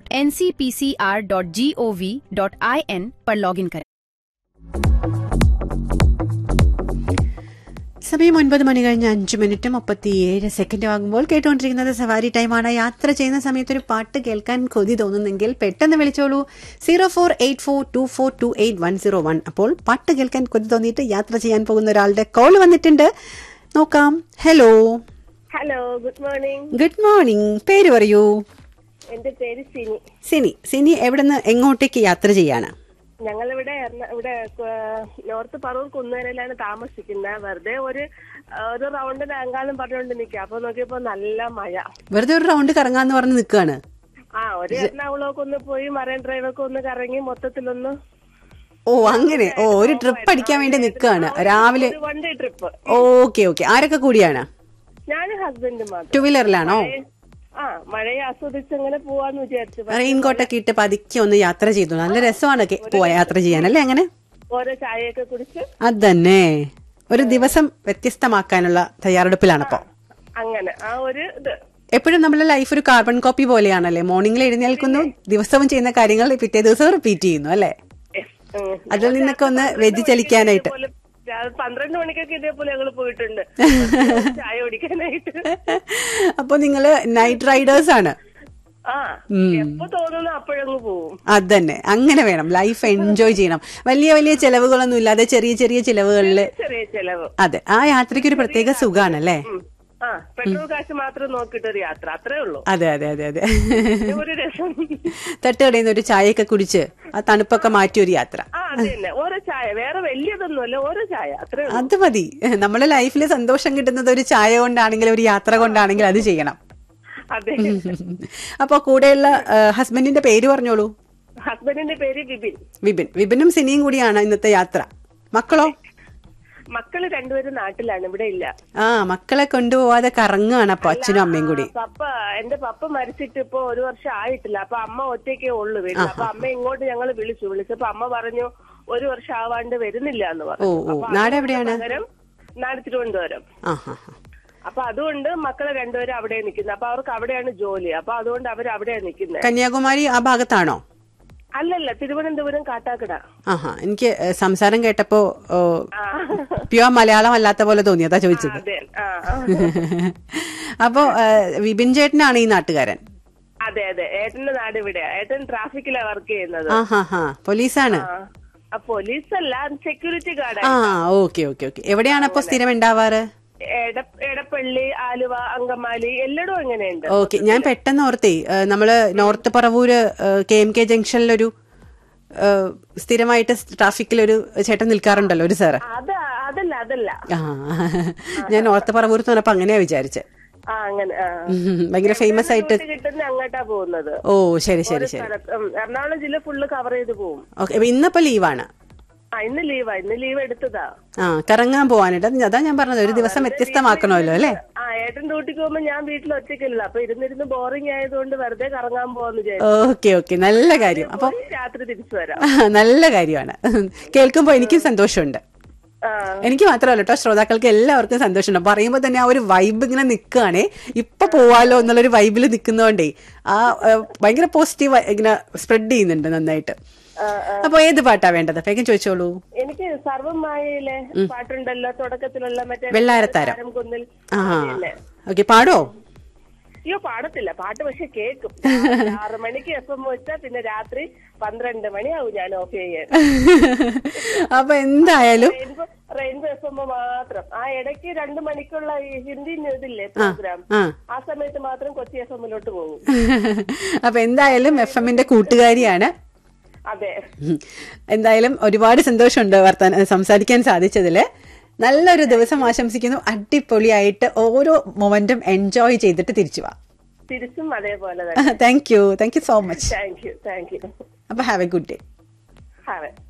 ncpcr.gov.in पर login करें സമയം ഒൻപത് മണി കഴിഞ്ഞ് അഞ്ച് മിനിറ്റ് മുപ്പത്തിയേഴ് സെക്കൻഡ് ആകുമ്പോൾ കേട്ടുകൊണ്ടിരിക്കുന്നത് സവാരി ടൈമാണ് യാത്ര ചെയ്യുന്ന സമയത്ത് ഒരു പാട്ട് കേൾക്കാൻ കൊതി തോന്നുന്നെങ്കിൽ പെട്ടെന്ന് വിളിച്ചോളൂ zero four eight four two four two eight one zero one അപ്പോൾ പാട്ട് കേൾക്കാൻ കൊതി തോന്നിയിട്ട് യാത്ര ചെയ്യാൻ പോകുന്ന ഒരാളുടെ കോൾ വന്നിട്ടുണ്ട് നോക്കാം hello hello good morning good morning പേര് പറയൂ എന്റെ പേര് സിനി സിനി സിനി എവിടുന്ന് എങ്ങോട്ടേക്ക് യാത്ര ചെയ്യാണ് ഞങ്ങളിവിടെ എറണ- ഇവിടെ ഏഹ്, നോർത്ത് പറവൂർ കുന്നുവരയിലാണ് താമസിക്കുന്നത് വെറുതെ ഒരു ഒരു റൗണ്ട് നാങ്കാലും പറഞ്ഞുകൊണ്ട് നിൽക്കുക അപ്പൊ നോക്കിയപ്പോ നല്ല മഴ വെറുതെ ഒരു റൗണ്ട് കറങ്ങാന്ന് പറഞ്ഞ് നിൽക്കുകയാണ് ആ ഒരു എറണാകുളമൊക്കെ ഒന്ന് പോയി മറൈൻ ഡ്രൈവൊക്കെ ഒന്ന് കറങ്ങി മൊത്തത്തിലൊന്ന് ഓ അങ്ങനെ ഓ ഒരു ട്രിപ്പ് അടിക്കാൻ വേണ്ടി നിൽക്കുകയാണ് രാവിലെ ഒരു one day trip okay okay ആരൊക്കെ കൂടിയാണ് ഞാനും ഹസ്ബൻഡും മാത്രം ടു വീലറിലാണോ ആ മഴയെ ആസ്വദിച്ച് അങ്ങനെ പോവാന്ന് വിചാരിച്ചു റെയിൻകോട്ടൊക്കെ ഇട്ട് പതുക്കെ ഒന്ന് യാത്ര ചെയ്തു നല്ല രസമാണ് കെ- പോവാ യാത്ര ചെയ്യാൻ അല്ലേ അങ്ങനെ ഓരോ ചായയൊക്കെ കുടിച്ച് അതന്നെ ഒരു ദിവസം വ്യത്യസ്തമാക്കാനുള്ള തയ്യാറെടുപ്പിലാണപ്പോ അങ്ങനെ ആ ഒരു ഇത് എപ്പോഴും നമ്മുടെ ലൈഫ് ഒരു കാർബൺ കോപ്പി പോലെയാണല്ലേ മോർണിംഗിൽ എഴുന്നേൽക്കുന്നു ദിവസവും ചെയ്യുന്ന കാര്യങ്ങൾ പിറ്റേ ദിവസം റിപ്പീറ്റ് ചെയ്യുന്നു അല്ലേ ഉം. അതിൽ നിന്നൊക്കെ ഒന്ന് വ്യതിചലിക്കാനായിട്ട് ഇതേപോലെ രാ- പന്ത്രണ്ട് മണിക്കൊക്കെ ഇതേപോലെ ഞങ്ങൾ പോയിട്ടുണ്ട് ചായ കുടിക്കാനായിട്ട് അപ്പൊ നിങ്ങള് നൈറ്റ് റൈഡേഴ്സ് ആണ് ആ എപ്പോ തോന്നുന്നു അപ്പോഴങ്ങ് പോവും അതന്നെ അങ്ങനെ വേണം ലൈഫ് എൻജോയ് ചെയ്യണം വലിയ വലിയ ചെലവുകളൊന്നും ഇല്ലാതെ ചെറിയ ചെറിയ ചെലവുകളിൽ ചെറിയ ചെലവ് അതെ ആ യാത്രയ്ക്ക് ഒരു പ്രത്യേക സുഖാണല്ലേ ഉം. ആ പെട്രോൾ കാശ് മാത്രം നോക്കിയിട്ടൊരു യാത്ര അത്രേ ഉള്ളൂ അതെ അതെ അതെ അതെ ഇത് ഒരു രസം തട്ടുകടയിൽ നിന്ന് ഒരു ചായയൊക്കെ കുടിച്ച് ആ തണുപ്പൊക്കെ മാറ്റി ഒരു യാത്ര ആ അത് തന്നെ ഓരോ ചായ വേറെ വലിയതൊന്നുമല്ല ഓരോ ചായ അത്രേ ഉള്ളൂ അത് മതി നമ്മുടെ ലൈഫിൽ സന്തോഷം കിട്ടുന്നത് ഒരു ചായ കൊണ്ടാണെങ്കിലും ഒരു യാത്ര കൊണ്ടാണെങ്കിലും അത് ചെയ്യണം അതെ അപ്പൊ കൂടെയുള്ള ഹസ്ബൻഡിന്റെ പേര് പറഞ്ഞോളൂ ഹസ്ബൻഡിന്റെ പേര് ബിബിൻ വിപിൻ വിപിനും സിനിയും കൂടിയാണ് ഇന്നത്തെ യാത്ര മക്കളോ മക്കള് രണ്ടുപേരും നാട്ടിലാണ് ഇവിടെ ഇല്ല ആ മക്കളെ കൊണ്ടുപോവാതെ കറങ്ങുകയാണ് അപ്പൊ അച്ഛനും അമ്മയും കൂടി ആ, പപ്പ എന്റെ പപ്പ മരിച്ചിട്ട് ഇപ്പൊ ഒരു വർഷം ആയിട്ടില്ല അപ്പൊ അമ്മ ഒറ്റയ്ക്കേ ഉള്ളു വീട്ടിൽ അപ്പൊ അമ്മ ഇങ്ങോട്ട് ഞങ്ങൾ വിളിച്ചു വിളിച്ചപ്പോ അമ്മ പറഞ്ഞു ഒരു വർഷം ആവാണ്ട് വരുന്നില്ല എന്ന് ഓ പറഞ്ഞു ഓ അപ്പൊ നാട് അതുകൊണ്ട് എവിടെയാണ് പകരം നാട് തിരുവനന്തപുരം ആ ഹാ ഹാ അപ്പൊ അതുകൊണ്ട് മക്കളെ രണ്ടുപേരും അവിടെ നിൽക്കുന്നത് അപ്പൊ അവർക്ക് അവിടെയാണ് ജോലി അപ്പൊ അതുകൊണ്ട് അവർ അവിടെയാണ് നിൽക്കുന്നത് കന്യാകുമാരി ആ ഭാഗത്താണോ അല്ലല്ല തിരുവനന്തപുരം കാട്ടാക്കട ആഹാ എനിക്ക് ഏ, സംസാരം കേട്ടപ്പോ ഓ, ആ പ്യുവർ മലയാളം അല്ലാത്ത പോലെ തോന്നി അതാ ചോദിച്ചത് അതെ ആ ആ. അപ്പോ ഏ, വിപിൻ ചേട്ടനാണ് ഈ നാട്ടുകാരൻ അതെ അതെ ഏട്ടന്റെ നാട് ഇവിടെയാ ഏട്ടൻ ട്രാഫിക്കിലാണ് വർക്ക് ചെയ്യുന്നത് ആ ഹാ ഹാ പോലീസാണ് ആ. ആ പോലീസ് അല്ല സെക്യൂരിറ്റി ഗാർഡ് ആ ഓക്കെ ഓക്കെ ഓക്കെ എവിടെയാണ് അപ്പൊ സ്ഥിരം ഉണ്ടാവാറ് എടപ്പള്ളി ആലുവ അങ്കമാലി എല്ലായിടും അങ്ങനെയുണ്ട് ഓക്കെ ഞാൻ പെട്ടെന്ന് ഓർത്തേ ഏ, നമ്മള് north Paravur K M K ജംഗ്ഷനിലൊരു ഏ, സ്ഥിരമായിട്ട് ട്രാഫിക്കിൽ ഒരു ചേട്ടൻ നിൽക്കാറുണ്ടല്ലോ ഒരു സാറ് അത് അതല്ല അതല്ല ആ ഞാൻ നോർത്ത് പറവൂർ പറഞ്ഞപ്പോ അങ്ങനെയാ വിചാരിച്ചെ ആ അങ്ങനെ ആ. ഉം, ഭയങ്കര ഫേമസ് ആയിട്ട് ഡ്യൂട്ടി കിട്ടുന്ന അങ്ങോട്ടാ പോകുന്നത് ഓ ശരി ശരി ശരി സ്ഥലത്ത് ഉം, എറണാകുളം ജില്ല ഫുള്ള് കവർ ചെയ്ത് പോകും ഓക്കെ ഇന്നപ്പോ ലീവാണ് ആ ഇന്ന് ലീവാ ഇന്ന് ലീവ് എടുത്തതാ ആ കറങ്ങാൻ പോവാനായിട്ട് അത് അതാ ഞാൻ പറഞ്ഞത് ഒരു ദിവസം വ്യത്യസ്തമാക്കണമല്ലോ അല്ലേ ആ ഏട്ടൻ ഡ്യൂട്ടിക്ക് പോകുമ്പോ ഞാൻ വീട്ടിൽ ഒറ്റയ്ക്കല്ല അപ്പൊ ഇരുന്നിരുന്ന് ബോറിംഗ് ആയതുകൊണ്ട് വെറുതെ കറങ്ങാൻ പോവാന്ന് വിചാരിച്ചു ഓക്കെ ഓക്കെ നല്ല കാര്യം അപ്പൊ പോയി രാത്രി തിരിച്ചു വരാം നല്ല കാര്യമാണ് കേൾക്കുമ്പോൾ എനിക്കും സന്തോഷമുണ്ട് ആ എനിക്ക് മാത്രമല്ല കേട്ടോ ശ്രോതാക്കൾക്ക് എല്ലാവർക്കും സന്തോഷമുണ്ട് പറയുമ്പോൾ തന്നെ ആ ഒരു വൈബ് ഇങ്ങനെ നിൽക്കുകയാണേ ഇപ്പൊ പോവാലോ എന്നുള്ളൊരു വൈബിൽ നിൽക്കുന്നതുകൊണ്ടേ ആ ഏ, ഭയങ്കര പോസിറ്റീവ് ഇങ്ങനെ സ്പ്രെഡ് ചെയ്യുന്നുണ്ട് നന്നായിട്ട് ആ, ആ. അപ്പൊ ഏത് പാട്ടാ വേണ്ടത് വേഗം ചോദിച്ചോളൂ എനിക്ക് സർവമായയിലെ പാട്ടുണ്ടല്ലോ തുടക്കത്തിലുള്ള മറ്റേ വെള്ളാരത്താരം. താരം കുന്നിൽ ആ അതല്ലേ? ഓക്കെ പാടോ അയ്യോ പാടത്തില്ല പാട്ട് പക്ഷെ കേക്കും ആറ് മണിക്ക് എഫ് എം വെച്ചാ പിന്നെ രാത്രി പന്ത്രണ്ട് മണിയാവും ഞാൻ ഓഫ് ചെയ്യാൻ അപ്പൊ എന്തായാലും റെയിൻബോ റെയിൻബോ എഫ് എം മാത്രം ആ ഇടയ്ക്ക് രണ്ട് മണിക്കുള്ള ഈ ഹിന്ദി ഇതില്ലേ പ്രോഗ്രാം ആ ആ സമയത്ത് മാത്രം കൊച്ചി എഫ് എമ്മിലോട്ട് പോകും അപ്പൊ എന്തായാലും എഫ് എമ്മിന്റെ കൂട്ടുകാരിയാണ് അതെ ഉം. എന്തായാലും ഒരുപാട് സന്തോഷമുണ്ട് വർത്താൻ സംസാരിക്കാൻ സാധിച്ചതില് നല്ലൊരു ദിവസം ആശംസിക്കുന്നു അടിപൊളിയായിട്ട് ഓരോ മൊമെന്റും എൻജോയ് ചെയ്തിട്ട് തിരിച്ചു വാ തിരിച്ചും അതേപോലെ തന്നെ thank you thank you so much thank you thank you അപ്പൊ have a good day have